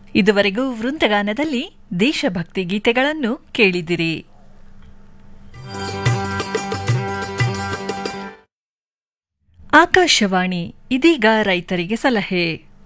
ಇದುವರೆಗೂ ವೃಂದಗಾನದಲ್ಲಿ ದೇಶಭಕ್ತಿ ಗೀತೆಗಳನ್ನು ಕೇಳಿದಿರಿ ಆಕಾಶವಾಣಿ ಇದೀಗ ರೈತರಿಗೆ ಸಲಹೆ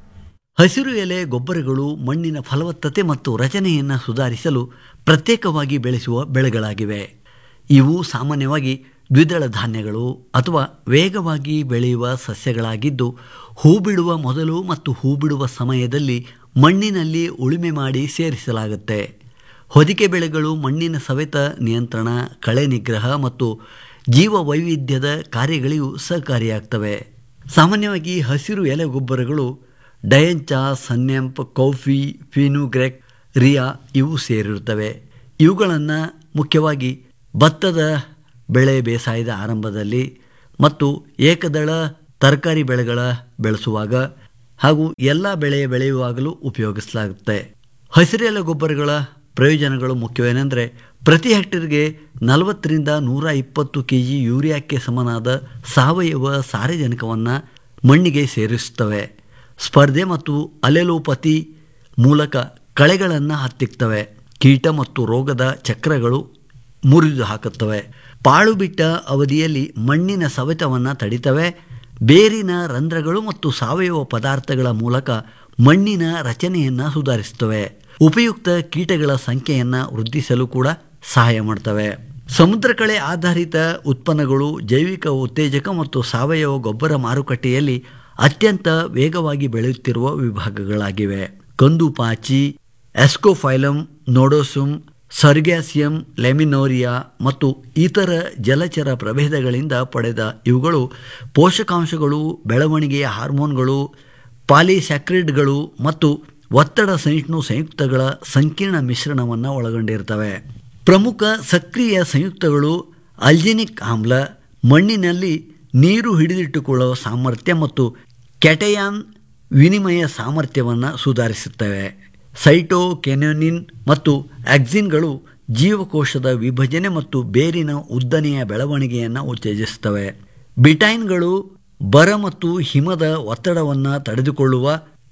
ಹಸಿರು ಎಲೆ ಗೊಬ್ಬರಗಳು ಮಣ್ಣಿನ ಫಲವತ್ತತೆ ಮತ್ತು ರಚನೆಯನ್ನು ಸುಧಾರಿಸಲು ಪ್ರತ್ಯೇಕವಾಗಿ ಬೆಳೆಸುವ ಬೆಳೆಗಳಾಗಿವೆ ಇವು ಸಾಮಾನ್ಯವಾಗಿ ದ್ವಿದಳ ಧಾನ್ಯಗಳು ಅಥವಾ ವೇಗವಾಗಿ ಬೆಳೆಯುವ ಸಸ್ಯಗಳಾಗಿದ್ದು ಹೂ ಬಿಡುವ ಮೊದಲು ಮತ್ತು ಹೂ ಬಿಡುವ ಸಮಯದಲ್ಲಿ ಮಣ್ಣಿನಲ್ಲಿ ಉಳುಮೆ ಮಾಡಿ ಸೇರಿಸಲಾಗುತ್ತೆ ಹೊದಿಕೆ ಬೆಳೆಗಳು ಮಣ್ಣಿನ ಸವೆತ ನಿಯಂತ್ರಣ ಕಳೆ ನಿಗ್ರಹ ಮತ್ತು ಜೀವ ವೈವಿಧ್ಯದ ಕಾರ್ಯಗಳಿಗೂ ಸಹಕಾರಿಯಾಗ್ತವೆ ಸಾಮಾನ್ಯವಾಗಿ ಹಸಿರು ಎಲೆ ಗೊಬ್ಬರಗಳು ಡಯಂಚಾ ಸನ್ಯಂಪ್ ಕೌಫಿ ಫಿನುಗ್ರೆಕ್ ರಿಯಾ ಇವು ಸೇರಿರುತ್ತವೆ ಇವುಗಳನ್ನು ಮುಖ್ಯವಾಗಿ ಭತ್ತದ ಬೆಳೆ ಬೇಸಾಯದ ಆರಂಭದಲ್ಲಿ ಮತ್ತು ಏಕದಳ ತರಕಾರಿ ಬೆಳೆಗಳ ಬೆಳೆಸುವಾಗ ಹಾಗೂ ಎಲ್ಲ ಬೆಳೆ ಬೆಳೆಯುವಾಗಲೂ ಉಪಯೋಗಿಸಲಾಗುತ್ತೆ ಹಸಿರೆಲೆ ಗೊಬ್ಬರಗಳ ಪ್ರಯೋಜನಗಳು ಮುಖ್ಯವೇನೆಂದರೆ ಪ್ರತಿ ಹೆಕ್ಟೇರ್ಗೆ ನಲವತ್ತರಿಂದ ನೂರ ಇಪ್ಪತ್ತು ಕೆ ಜಿ ಯೂರಿಯಾಕ್ಕೆ ಸಮನಾದ ಸಾವಯವ ಸಾರಜನಕವನ್ನು ಮಣ್ಣಿಗೆ ಸೇರಿಸುತ್ತವೆ ಸ್ಪರ್ಧೆ ಮತ್ತು ಅಲೆಲೋಪತಿ ಮೂಲಕ ಕಳೆಗಳನ್ನು ಹತ್ತಿಕ್ತವೆ ಕೀಟ ಮತ್ತು ರೋಗದ ಚಕ್ರಗಳು ಮುರಿದು ಹಾಕುತ್ತವೆ ಪಾಳು ಬಿಟ್ಟ ಅವಧಿಯಲ್ಲಿ ಮಣ್ಣಿನ ಸವೆತವನ್ನು ತಡಿತವೆ ಬೇರಿನ ರಂಧ್ರಗಳು ಮತ್ತು ಸಾವಯವ ಪದಾರ್ಥಗಳ ಮೂಲಕ ಮಣ್ಣಿನ ರಚನೆಯನ್ನು ಸುಧಾರಿಸುತ್ತವೆ ಉಪಯುಕ್ತ ಕೀಟಗಳ ಸಂಖ್ಯೆಯನ್ನು ವೃದ್ಧಿಸಲು ಕೂಡ ಸಹಾಯ ಮಾಡ್ತವೆ ಸಮುದ್ರ ಕಳೆ ಆಧಾರಿತ ಉತ್ಪನ್ನಗಳು ಜೈವಿಕ ಉತ್ತೇಜಕ ಮತ್ತು ಸಾವಯವ ಗೊಬ್ಬರ ಮಾರುಕಟ್ಟೆಯಲ್ಲಿ ಅತ್ಯಂತ ವೇಗವಾಗಿ ಬೆಳೆಯುತ್ತಿರುವ ವಿಭಾಗಗಳಾಗಿವೆ ಕಂದು ಪಾಚಿ ಎಸ್ಕೋಫೈಲಮ್ ನೋಡೋಸುಮ್ ಸರ್ಗ್ಯಾಸಿಯಂ ಲೆಮಿನೋರಿಯಾ ಮತ್ತು ಇತರ ಜಲಚರ ಪ್ರಭೇದಗಳಿಂದ ಪಡೆದ ಇವುಗಳು ಪೋಷಕಾಂಶಗಳು ಬೆಳವಣಿಗೆಯ ಹಾರ್ಮೋನ್ಗಳು ಪಾಲಿಸ್ಯಾಕ್ರಿಡ್ಗಳು ಮತ್ತು ಒತ್ತಡ ಸಹಿಷ್ಣು ಸಂಯುಕ್ತಗಳ ಸಂಕೀರ್ಣ ಮಿಶ್ರಣವನ್ನು ಒಳಗೊಂಡಿರ್ತವೆ ಪ್ರಮುಖ ಸಕ್ರಿಯ ಸಂಯುಕ್ತಗಳು ಅಲ್ಜಿನಿಕ್ ಆಮ್ಲ ಮಣ್ಣಿನಲ್ಲಿ ನೀರು ಹಿಡಿದಿಟ್ಟುಕೊಳ್ಳುವ ಸಾಮರ್ಥ್ಯ ಮತ್ತು ಕೆಟಯಾನ್ ವಿನಿಮಯ ಸಾಮರ್ಥ್ಯವನ್ನು ಸುಧಾರಿಸುತ್ತವೆ ಸೈಟೋ ಕೆನೋನಿನ್ ಮತ್ತು ಆಕ್ಸಿನ್ಗಳು ಜೀವಕೋಶದ ವಿಭಜನೆ ಮತ್ತು ಬೇರಿನ ಉದ್ದನೆಯ ಬೆಳವಣಿಗೆಯನ್ನು ಉತ್ತೇಜಿಸುತ್ತವೆ ಬಿಟೈನ್ಗಳು ಬರ ಮತ್ತು ಹಿಮದ ಒತ್ತಡವನ್ನು ತಡೆದುಕೊಳ್ಳುವ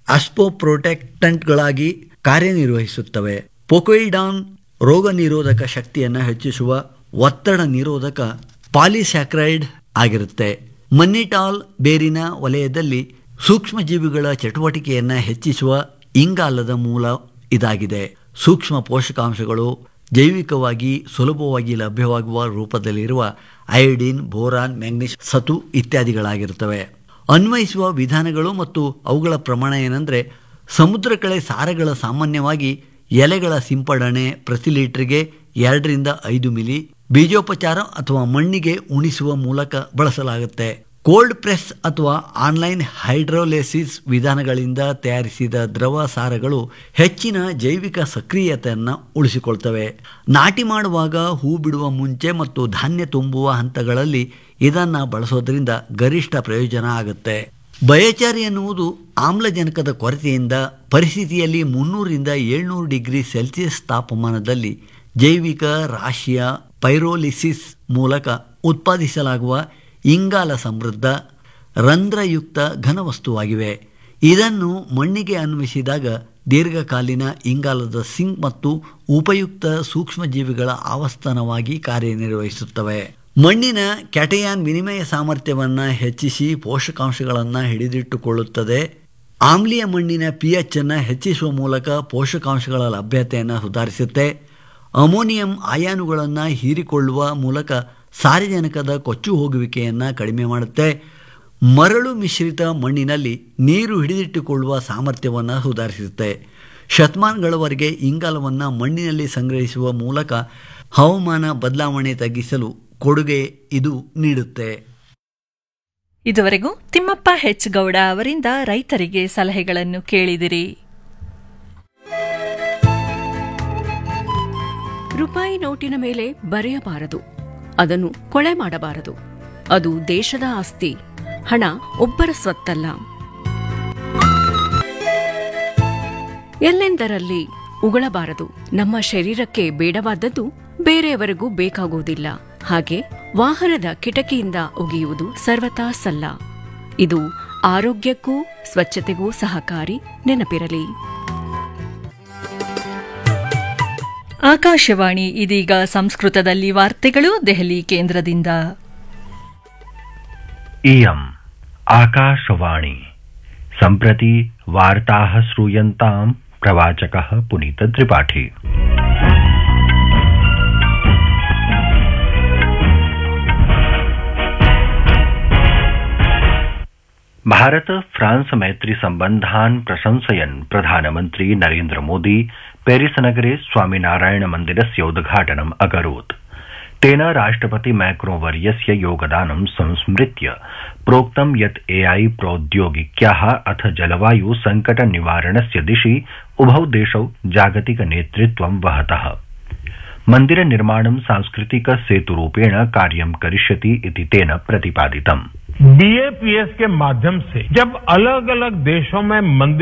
ಅಸ್ಪೋಪ್ರೊಟೆಕ್ಟೆಂಟ್ಗಳಾಗಿ ಕಾರ್ಯನಿರ್ವಹಿಸುತ್ತವೆ ಪೊಕೊಯಿಡಾನ್ ರೋಗ ನಿರೋಧಕ ಶಕ್ತಿಯನ್ನು ಹೆಚ್ಚಿಸುವ ಒತ್ತಡ ನಿರೋಧಕ ಪಾಲಿಸ್ಯಾಕ್ರೈಡ್ ಆಗಿರುತ್ತೆ ಮನ್ನಿಟಾಲ್ ಬೇರಿನ ವಲಯದಲ್ಲಿ ಸೂಕ್ಷ್ಮಜೀವಿಗಳ ಚಟುವಟಿಕೆಯನ್ನು ಹೆಚ್ಚಿಸುವ ಇಂಗಾಲದ ಮೂಲ ಇದಾಗಿದೆ ಸೂಕ್ಷ್ಮ ಪೋಷಕಾಂಶಗಳು ಜೈವಿಕವಾಗಿ ಸುಲಭವಾಗಿ ಲಭ್ಯವಾಗುವ ರೂಪದಲ್ಲಿರುವ ಅಯೋಡಿನ್ ಬೋರಾನ್ ಮ್ಯಾಂಗ್ನೀಸ್ ಸತು ಇತ್ಯಾದಿಗಳಾಗಿರುತ್ತವೆ ಅನ್ವಯಿಸುವ ವಿಧಾನಗಳು ಮತ್ತು ಅವುಗಳ ಪ್ರಮಾಣ ಏನಂದರೆ ಸಮುದ್ರ ಕಳೆ ಸಾರಗಳ ಸಾಮಾನ್ಯವಾಗಿ ಎಲೆಗಳ ಸಿಂಪಡಣೆ ಪ್ರತಿ ಲೀಟರ್ಗೆ ಎರಡರಿಂದ ಐದು ಮಿಲಿ ಬೀಜೋಪಚಾರ ಅಥವಾ ಮಣ್ಣಿಗೆ ಉಣಿಸುವ ಮೂಲಕ ಬಳಸಲಾಗುತ್ತೆ ಕೋಲ್ಡ್ ಪ್ರೆಸ್ ಅಥವಾ ಆನ್ಲೈನ್ ಹೈಡ್ರೋಲೆಸಿಸ್ ವಿಧಾನಗಳಿಂದ ತಯಾರಿಸಿದ ದ್ರವ ಸಾರಗಳು ಹೆಚ್ಚಿನ ಜೈವಿಕ ಸಕ್ರಿಯತೆಯನ್ನು ಉಳಿಸಿಕೊಳ್ತವೆ ನಾಟಿ ಮಾಡುವಾಗ ಹೂ ಬಿಡುವ ಮುಂಚೆ ಮತ್ತು ಧಾನ್ಯ ತುಂಬುವ ಹಂತಗಳಲ್ಲಿ ಇದನ್ನು ಬಳಸೋದ್ರಿಂದ ಗರಿಷ್ಠ ಪ್ರಯೋಜನ ಆಗುತ್ತೆ ಬಯಚಾರಿ ಎನ್ನುವುದು ಆಮ್ಲಜನಕದ ಕೊರತೆಯಿಂದ ಪರಿಸ್ಥಿತಿಯಲ್ಲಿ ಮುನ್ನೂರಿಂದ ಏಳ್ನೂರು ಡಿಗ್ರಿ ಸೆಲ್ಸಿಯಸ್ ತಾಪಮಾನದಲ್ಲಿ ಜೈವಿಕ ರಾಶಿಯ ಪೈರೋಲಿಸಿಸ್ ಮೂಲಕ ಉತ್ಪಾದಿಸಲಾಗುವ ಇಂಗಾಲ ಸಮೃದ್ಧ ರಂಧ್ರಯುಕ್ತ ಘನವಸ್ತುವಾಗಿವೆ ಇದನ್ನು ಮಣ್ಣಿಗೆ ಅನ್ವಯಿಸಿದಾಗ ದೀರ್ಘಕಾಲೀನ ಇಂಗಾಲದ ಸಿಂಕ್ ಮತ್ತು ಉಪಯುಕ್ತ ಸೂಕ್ಷ್ಮಜೀವಿಗಳ ಆವಸ್ಥಾನವಾಗಿ ಕಾರ್ಯನಿರ್ವಹಿಸುತ್ತವೆ ಮಣ್ಣಿನ ಕ್ಯಾಟಯಾನ್ ವಿನಿಮಯ ಸಾಮರ್ಥ್ಯವನ್ನು ಹೆಚ್ಚಿಸಿ ಪೋಷಕಾಂಶಗಳನ್ನು ಹಿಡಿದಿಟ್ಟುಕೊಳ್ಳುತ್ತದೆ ಆಮ್ಲೀಯ ಮಣ್ಣಿನ ಪಿ ಎಚ್ ಅನ್ನು ಹೆಚ್ಚಿಸುವ ಮೂಲಕ ಪೋಷಕಾಂಶಗಳ ಲಭ್ಯತೆಯನ್ನು ಸುಧಾರಿಸುತ್ತೆ ಅಮೋನಿಯಂ ಅಯಾನುಗಳನ್ನು ಹೀರಿಕೊಳ್ಳುವ ಮೂಲಕ ಸಾರಜನಕದ ಕೊಚ್ಚು ಹೋಗುವಿಕೆಯನ್ನು ಕಡಿಮೆ ಮಾಡುತ್ತೆ ಮರಳು ಮಿಶ್ರಿತ ಮಣ್ಣಿನಲ್ಲಿ ನೀರು ಹಿಡಿದಿಟ್ಟುಕೊಳ್ಳುವ ಸಾಮರ್ಥ್ಯವನ್ನು ಸುಧಾರಿಸುತ್ತೆ ಶತಮಾನಗಳವರೆಗೆ ಇಂಗಾಲವನ್ನು ಮಣ್ಣಿನಲ್ಲಿ ಸಂಗ್ರಹಿಸುವ ಮೂಲಕ ಹವಾಮಾನ ಬದಲಾವಣೆ ತಗ್ಗಿಸಲು ಕೊಡುಗೆ ಇದು ನೀಡುತ್ತೆ ಇದುವರೆಗೂ ತಿಮ್ಮಪ್ಪ ಹೆಚ್ ಗೌಡ ಅವರಿಂದ ರೈತರಿಗೆ ಸಲಹೆಗಳನ್ನು ಕೇಳಿದಿರಿ ರೂಪಾಯಿ ನೋಟಿನ ಮೇಲೆ ಬರೆಯಬಾರದು ಅದನ್ನು ಕೊಳೆ ಮಾಡಬಾರದು ಅದು ದೇಶದ ಆಸ್ತಿ ಹಣ ಒಬ್ಬರ ಸ್ವತ್ತಲ್ಲ ಎಲ್ಲೆಂದರಲ್ಲಿ ಉಗಳಬಾರದು ನಮ್ಮ ಶರೀರಕ್ಕೆ ಬೇಡವಾದದ್ದು ಬೇರೆಯವರಿಗೂ ಬೇಕಾಗುವುದಿಲ್ಲ ಹಾಗೆ ವಾಹನದ ಕಿಟಕಿಯಿಂದ ಒಗೆಯುವುದು ಸರ್ವತಾ ಸಲ್ಲ ಇದು ಆರೋಗ್ಯಕ್ಕೂ ಸ್ವಚ್ಛತೆಗೂ ಸಹಕಾರಿ ನೆನಪಿರಲಿ ಆಕಾಶವಾಣಿ ಇದೀಗ ಸಂಸ್ಕೃತದಲ್ಲಿ ವಾರ್ತೆಗಳು ದೆಹಲಿ ಕೇಂದ್ರದಿಂದ इयम् आकाशवाणी सम्प्रति वार्ताः श्रूयन्ताम् प्रवाचकः पुनीतत्रिपाठी भारत फ्रांस मैत्री सम्बन्धान् प्रशंसयन् प्रधानमन्त्री नरेन्द्र मोदी पेरिस नगरे स्वामिनारायण मन्दिरस्य उद्घाटनम् अकरोत् तेन राष्ट्रपति मैक्रो वर्यस्य योगदानं संस्मृत्य प्रोक्तं यत् एआई प्रौद्योगिक्याः अथ जलवायु संकट निवारणस्य दिशि उभौ देशौ जागतिक नेतृत्वं वहतः मन्दिर निर्माणं सांस्कृतिक सेतुरूपेण कार्यं करिष्यति इति तेन प्रतिपादितम् बीएपीएस के माध्यम से जब अलग अलग देशों में मंदिर